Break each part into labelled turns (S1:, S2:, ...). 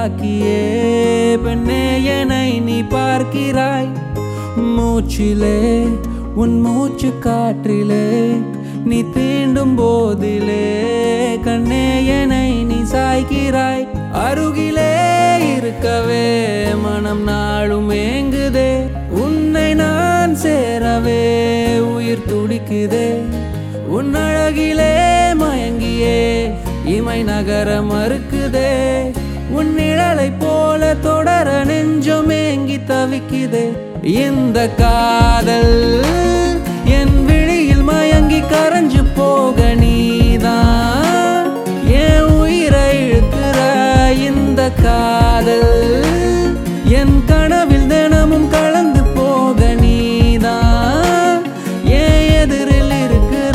S1: உண்டாக்கியே பெண்ணே என்னை நீ பார்க்கிறாய் மூச்சிலே உன் மூச்சு காற்றிலே நீ தீண்டும் போதிலே கண்ணே என்னை நீ சாய்க்கிறாய் அருகிலே இருக்கவே மனம் நாளும் ஏங்குதே உன்னை நான் சேரவே உயிர் துடிக்குதே உன் அழகிலே மயங்கியே இமை நகர மறுக்குதே உன் நிழலை போல தொடர நெஞ்சம் ஏங்கி தவிக்குதே இந்த காதல் என் விழியில் மயங்கி கரைஞ்சு போக நீதான் என் உயிரை இழுக்கிற இந்த காதல் என் கனவில் தினமும் கலந்து போக நீதான் என் எதிரில் இருக்கிற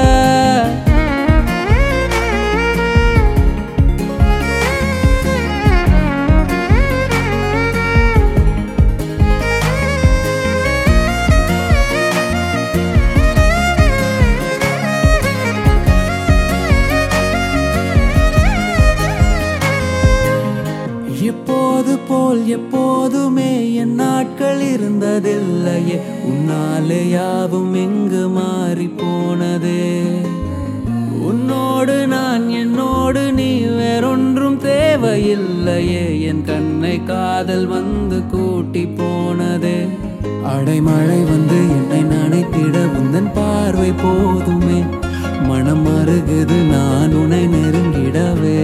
S1: எப்போது போல் எப்போதுமே என் நாட்கள் இருந்ததில்லையே உன்னாலே யாவும் எங்கு மாறி போனதே உன்னோடு நான் என்னோடு நீ வேறொன்றும் தேவையில்லையே என் கண்ணை காதல் வந்து கூட்டி போனதே அடைமழை வந்து என்னை நனைத்திட உந்தன் பார்வை போதுமே மனம் அருகுது நான் உன்னை நெருங்கிடவே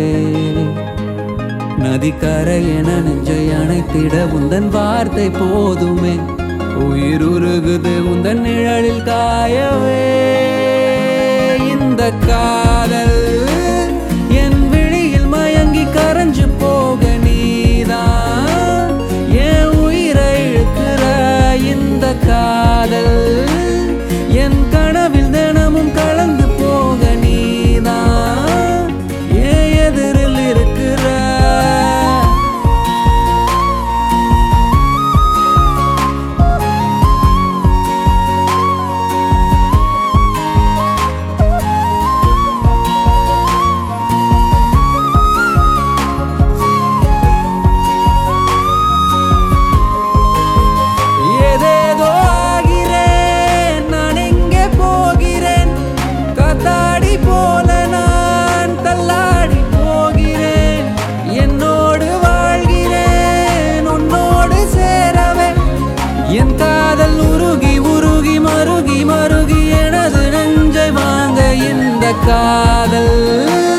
S1: நதிக்கரை என நெஞ்சை அணைத்திட உந்தன் வார்த்தை போதுமே உயிர் உருகுது உந்தன் நிழலில் காயவே இந்த காதல் என் விழியில் மயங்கி கரைஞ்சு போக நீதான் என் உயிரை இழுக்கிற இந்த காதல் என் கனவில் தினமும் கலந்து போக நீதான் என் எதிரில் இருக்கிற ஏதேதோ ஆகிறேன் நான் எங்கே போகிறேன் காத்தாடி போல நான் தள்ளாடி போகிறேன் என்னோடு வாழ்கிறேன் உன்னோடு சேரவே என் காதல் உருகி உருகி மருகி மருகி எனது நெஞ்சை வாங்க இந்த காதல்